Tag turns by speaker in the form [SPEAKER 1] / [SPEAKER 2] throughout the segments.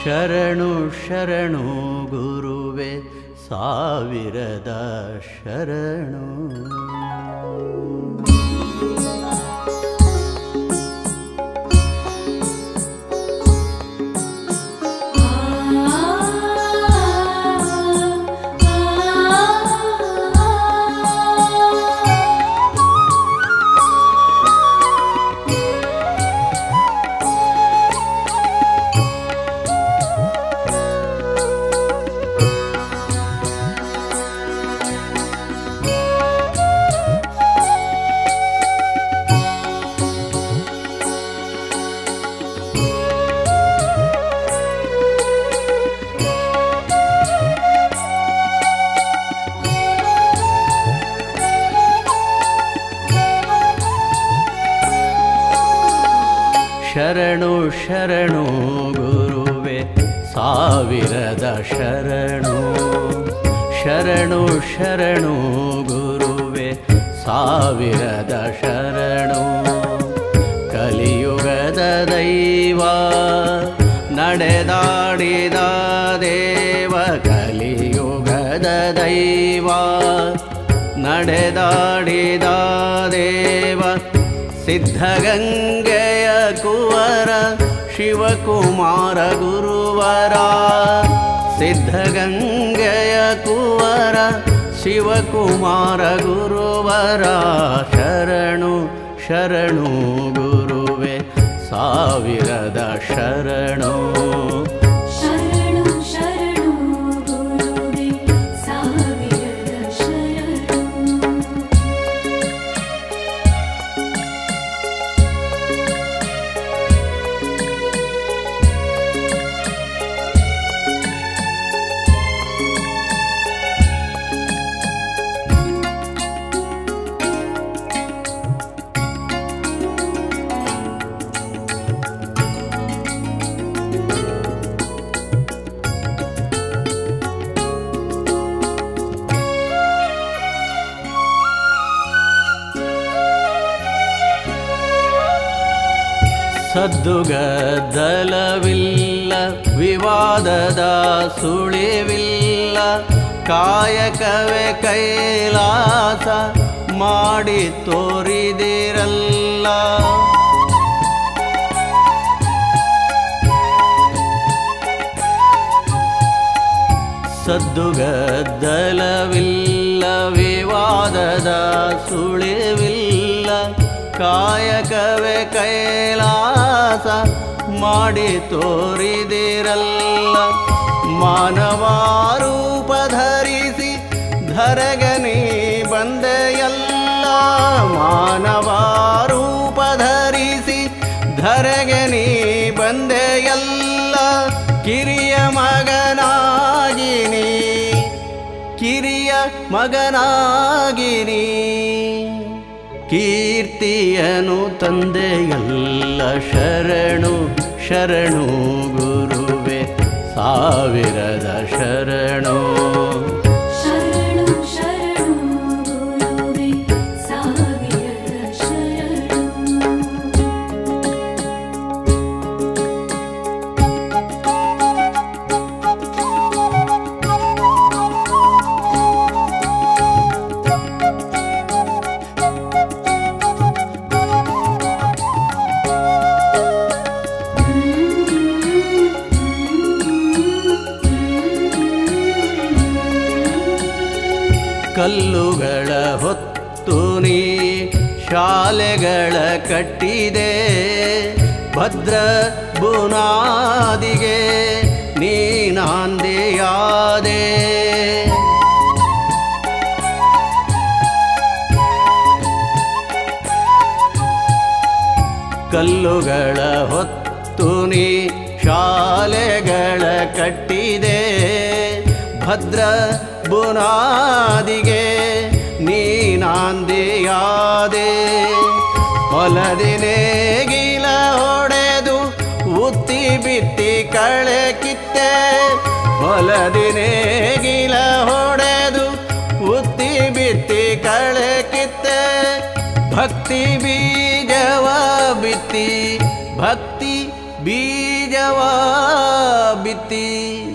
[SPEAKER 1] ಶರಣು ಶರಣು ಗುರುವೆ ಸಾವಿರದ ಶರಣು ಶರಣು ಶರಣು ಗುರುವೆ ಸಾವಿರದ ಶರಣು ಶರಣು ಶರಣು ಗುರುವೆ ಸಾವಿರದ ಶರಣು ಕಲಿಯುಗದ ದೈವ ನಡೆದಾಡಿದ ದೇವ ಕಲಿಯುಗದ ದೈವ ನಡೆದಾಡಿದ ದೇವ ಸಿದ್ಧಗಂಗೆಯ ಕುವರ ಶಿವಕುಮಾರ ಗುರುವರ ಸಿದ್ಧಗಂಗೆಯ ಕುವರ ಶಿವಕುಮಾರ ಗುರುವರ ಶರಣು ಶರಣು ಗುರುವೆ ಸಾವಿರದ ಶರಣು
[SPEAKER 2] ಶರಣು ಶರಣು ಗುರುವೆ ಸಾವಿರದ ಶರಣು
[SPEAKER 1] ಸದ್ದುಗದ್ದಲವಿಲ್ಲ ವಿವಾದದ ಸುಳಿವಿಲ್ಲ ಕಾಯಕವೇ ಕೈಲಾಸ ಮಾಡಿ ತೋರಿದಿರಲ್ಲ ಸದ್ದುಗದ್ದಲವಿಲ್ಲ ವಿವಾದದ ಸುಳಿವಿಲ್ಲ ಕಾಯಕವೇ ಕೈಲಾಸ ಮಾಡಿ ತೋರಿದಿರಲ್ಲ ಮಾನವ ರೂಪ ಧರಿಸಿ ಧರಗನಿ ಬಂದೆಯಲ್ಲ ಮಾನವ ರೂಪ ಧರಿಸಿ ಧರಗನಿ ಬಂದೆಯಲ್ಲ ಕಿರಿಯ ಮಗನಾಗಿನಿ ಕಿರಿಯ ಮಗನಾಗಿನಿ ಕೀರ್ತಿಯನು ತಂದೆಯಲ್ಲ ಶರಣು ಶರಣು ಗುರುವೆ ಸಾವಿರದ ಶರಣು
[SPEAKER 2] ಶರಣು ಶರಣು ಗುರುವೆ ಸಾವಿರದ ಶರಣು
[SPEAKER 1] ಕಲ್ಲುಗಳ ಹೊತ್ತು ನೀ ಶಾಲೆಗಳ ಕಟ್ಟಿದೆ ಭದ್ರ ಬುನಾದಿಗೆ ನೀನಾಂದೆಯಾದೆ ಕಲ್ಲುಗಳ ಹೊತ್ತು ನೀ ಶಾಲೆಗಳ ಕಟ್ಟಿದೆ ಭದ್ರ ಬುನಾದಿಗೆ ನೀನಾಂದಿಯಾದೆ ಹೊಲದಿನೇ ಗಿಲ ಹೊಡೆದು ಉತ್ತಿ ಬಿತ್ತಿ ಕಳೆ ಕಿತ್ತೆ ಹೊಲದಿನೇ ಗಿಲ ಹೊಡೆದು ಉತ್ತಿ ಬಿತ್ತಿ ಕಳೆ ಕಿತ್ತೆ ಭಕ್ತಿ ಬೀಜವ ಬಿತ್ತಿ ಭಕ್ತಿ ಬೀಜವ ಬಿತ್ತಿ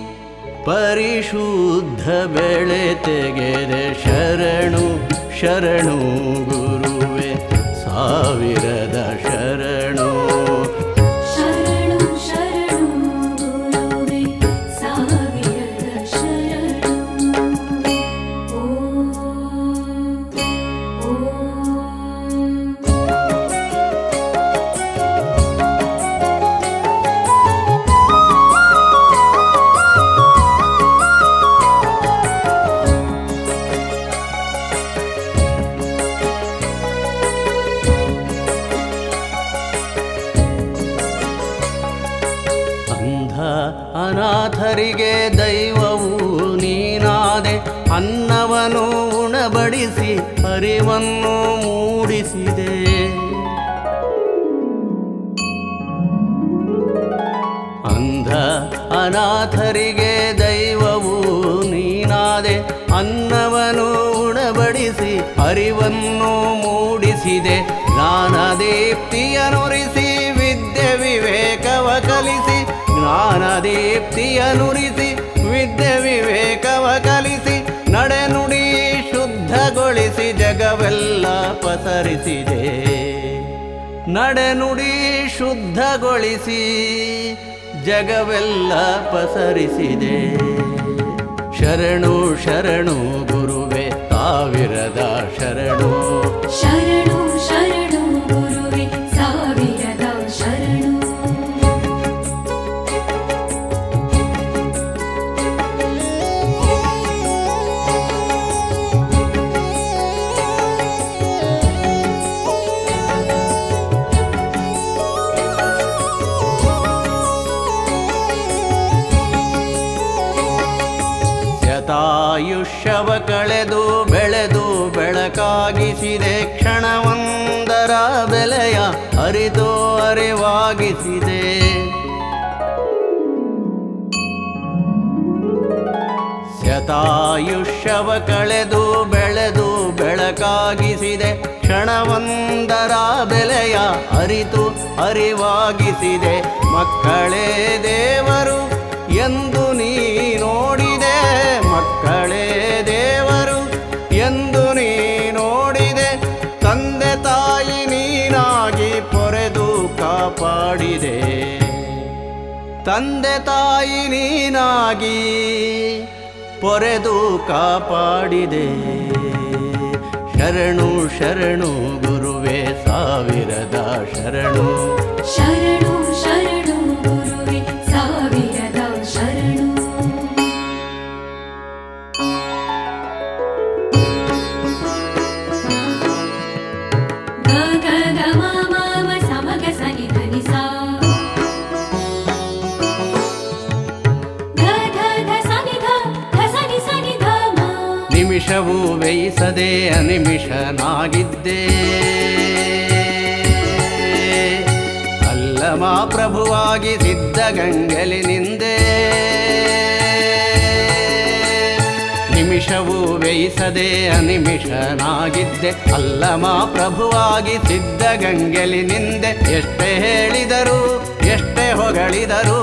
[SPEAKER 1] ಪರಿಶುದ್ಧ ಬೆಳೆ ತೆಗೆದೆ ಶರಣು ಶರಣು ಗುರುವೆ ಸಾವಿರದ ಶರಣು
[SPEAKER 2] ಶರಣು ಶರಣು ಗುರುವೇ ಸಾವಿರದ ಶರಣು ಓಂ ಓಂ
[SPEAKER 1] ಅಂಧ ಅನಾಥರಿಗೆ ದೈವವು ನೀನಾದೆ ಅನ್ನವನ್ನು ಉಣಬಡಿಸಿ ಅರಿವನ್ನು ಮೂಡಿಸಿದೆ ಅಂಧ ಅನಾಥರಿಗೆ ದೈವವು ನೀನಾದೆ ಅನ್ನವನ್ನು ಉಣಬಡಿಸಿ ಅರಿವನ್ನು ಮೂಡಿಸಿದೆ ಜ್ಞಾನದೀಪ್ತಿಯನುರಿಸಿ ವಿದ್ಯೆ ವಿವೇಕವ ಕಲಿಸಿ ಜ್ಞಾನದೀಪ್ತಿಯನುರಿಸಿ ವಿದ್ಯೆ ವಿವೇಕವ ಕಲಿಸಿ ನಡೆನುಡಿ ಶುದ್ಧಗೊಳಿಸಿ ಜಗವೆಲ್ಲ ಪಸರಿಸಿದೆ ನಡೆನುಡಿ ಶುದ್ಧಗೊಳಿಸಿ ಜಗವೆಲ್ಲ ಪಸರಿಸಿದೆ ಶರಣು ಶರಣು ಗುರುವೆ ಸಾವಿರದ ಶರಣು
[SPEAKER 2] ಶರಣು ಶರಣು ಗುರುವೇ ಸಾವಿರದ ಶರಣು
[SPEAKER 1] ಶತಾಯುಷ್ಯವ ಕಳೆದು ಬೆಳೆದು ಬೆಳಕಾಗಿಸಿದೆ ಕ್ಷಣವೊಂದರ ಬೆಲೆಯ ಅರಿತು ಅರಿವಾಗಿಸಿದೆ ಶತಾಯುಷ್ಯವ ಕಳೆದು ಬೆಳೆದು ಬೆಳಕಾಗಿಸಿದೆ ಕ್ಷಣವೊಂದರ ಬೆಲೆಯ ಅರಿತು ಅರಿವಾಗಿಸಿದೆ ಮಕ್ಕಳೇ ದೇವರು ಎಂದು ನೀ ನೋಡಿದೆ ಮಕ್ಕಳೇ ದೇವರು ಎಂದು ನೀ ನೋಡಿದೆ ತಂದೆ ತಾಯಿ ನೀನಾಗಿ ಪೊರೆದು ಕಾಪಾಡಿದೆ ತಂದೆ ತಾಯಿ ನೀನಾಗಿ ಪೊರೆದು ಕಾಪಾಡಿದೆ ಶರಣು ಶರಣು ಗುರುವೆ ಸಾವಿರದ ಶರಣು
[SPEAKER 2] ಶರಣು ಶರಣು ಗುರುವೇ ಸಾವಿರದ ಶರಣು ಗ ಗ ಗ ಮ ಮ ಮ ಸ ಮ ಗ ಸ ನಿ ಧ ನಿ ಸಾ ಗ ಧ ಧ ಸ ನಿ ಧ ಧ ಸ ನಿ ಸ ನಿ ಧ ಮ
[SPEAKER 1] ನಿಮಿಷವೂ ವ್ಯಯಿಸದೆ ಅನಿಮಿಷನಾಗಿದ್ದೆ ಅಲ್ಲಮ ಪ್ರಭುವಾಗಿ ಸಿದ್ಧಗಂಗಲಿ ನಿಂದೆ ನಿಮಿಷವೂ ವ್ಯಯಿಸದೆ ಅನಿಮಿಷನಾಗಿದ್ದೆ ಅಲ್ಲಮ ಪ್ರಭುವಾಗಿ ಸಿದ್ಧಗಂಗೆಲಿ ನಿಂದೆ ಎಷ್ಟೇ ಹೇಳಿದರು ಎಷ್ಟೇ ಹೊಗಳಿದರು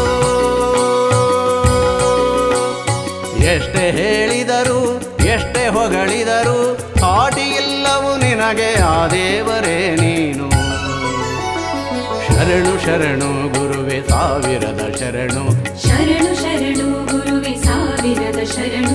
[SPEAKER 1] ಎಷ್ಟೇ ಹೇಳಿದರು ಎಷ್ಟೇ ಹೊಗಳಿದರು ಕಾಟಿ ಇಲ್ಲವು ನಿನಗೆ ಆ ದೇವರೇ ನೀನು ಶರಣು ಶರಣು ಗುರುವೆ ಸಾವಿರದ ಶರಣು
[SPEAKER 2] ಶರಣು ಶರಣು ಗುರುವೆ ಸಾವಿರದ ಶರಣು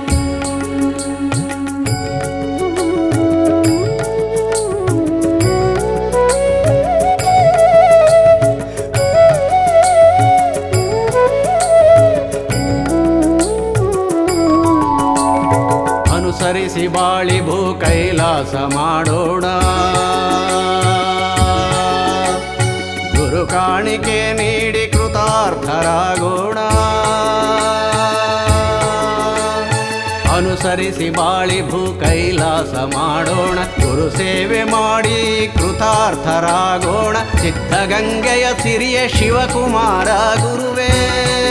[SPEAKER 1] ಅನುಸರಿಸಿ ಬಾಳಿ ಭೂ ಕೈಲಾಸ ಮಾಡೋಣ ಗುರು ಕಾಣಿಕೆ ನೀಡಿ ಕೃತಾರ್ಥರಾಗೋಣ ಅನುಸರಿಸಿ ಬಾಳಿ ಭೂ ಕೈಲಾಸ ಮಾಡೋಣ ಗುರು ಸೇವೆ ಮಾಡಿ ಕೃತಾರ್ಥರಾಗೋಣ ಸಿದ್ಧಗಂಗೆಯ ಸಿರಿಯ ಶಿವಕುಮಾರ ಗುರುವೇ